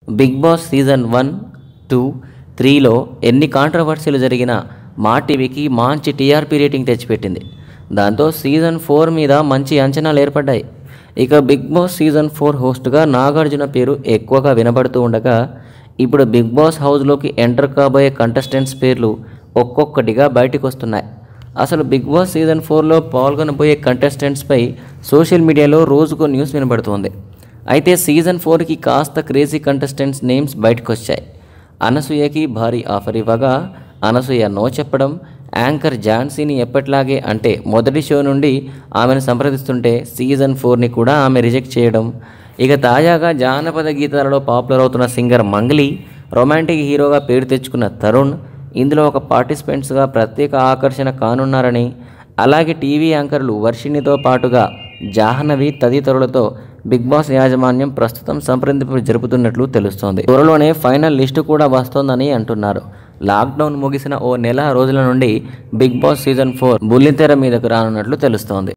big Boss season one two త్రీలో ఎన్ని కాంట్రవర్సీలు జరిగినా మా టీవీకి మంచి టీఆర్పీ రేటింగ్ తెచ్చిపెట్టింది దాంతో సీజన్ ఫోర్ మీద మంచి అంచనాలు ఏర్పడ్డాయి ఇక బిగ్ బాస్ సీజన్ ఫోర్ హోస్ట్గా నాగార్జున పేరు ఎక్కువగా వినబడుతూ ఉండగా ఇప్పుడు బిగ్ బాస్ హౌస్లోకి ఎంటర్ కాబోయే కంటెస్టెంట్స్ పేర్లు ఒక్కొక్కటిగా బయటకు వస్తున్నాయి అసలు బిగ్ బాస్ సీజన్ ఫోర్లో పాల్గొనబోయే కంటెస్టెంట్స్పై సోషల్ మీడియాలో రోజుకో న్యూస్ వినబడుతోంది అయితే సీజన్ ఫోర్కి కాస్త క్రేజీ కంటెస్టెంట్స్ నేమ్స్ బయటకు వచ్చాయి అనసూయకి భారీ ఆఫర్ ఇవ్వగా అనసూయ నో చెప్పడం యాంకర్ ఝాన్సీని ఎప్పట్లాగే అంటే మొదటి షో నుండి ఆమెను సంప్రదిస్తుంటే సీజన్ ఫోర్ని కూడా ఆమె రిజెక్ట్ చేయడం ఇక తాజాగా జానపద గీతాలలో పాపులర్ అవుతున్న సింగర్ మంగ్లీ రొమాంటిక్ హీరోగా పేరు తెచ్చుకున్న తరుణ్ ఇందులో ఒక పార్టిసిపెంట్స్గా ప్రత్యేక ఆకర్షణ కానున్నారని అలాగే టీవీ యాంకర్లు వర్షిణితో పాటుగా జాహ్నవి తదితరులతో బిగ్ బాస్ యాజమాన్యం ప్రస్తుతం సంప్రదింపులు జరుపుతున్నట్లు తెలుస్తోంది త్వరలోనే ఫైనల్ లిస్టు కూడా వస్తోందని అంటున్నారు లాక్డౌన్ ముగిసిన ఓ నెల రోజుల నుండి బిగ్ బాస్ సీజన్ ఫోర్ బుల్లితెర మీదకు రానున్నట్లు తెలుస్తోంది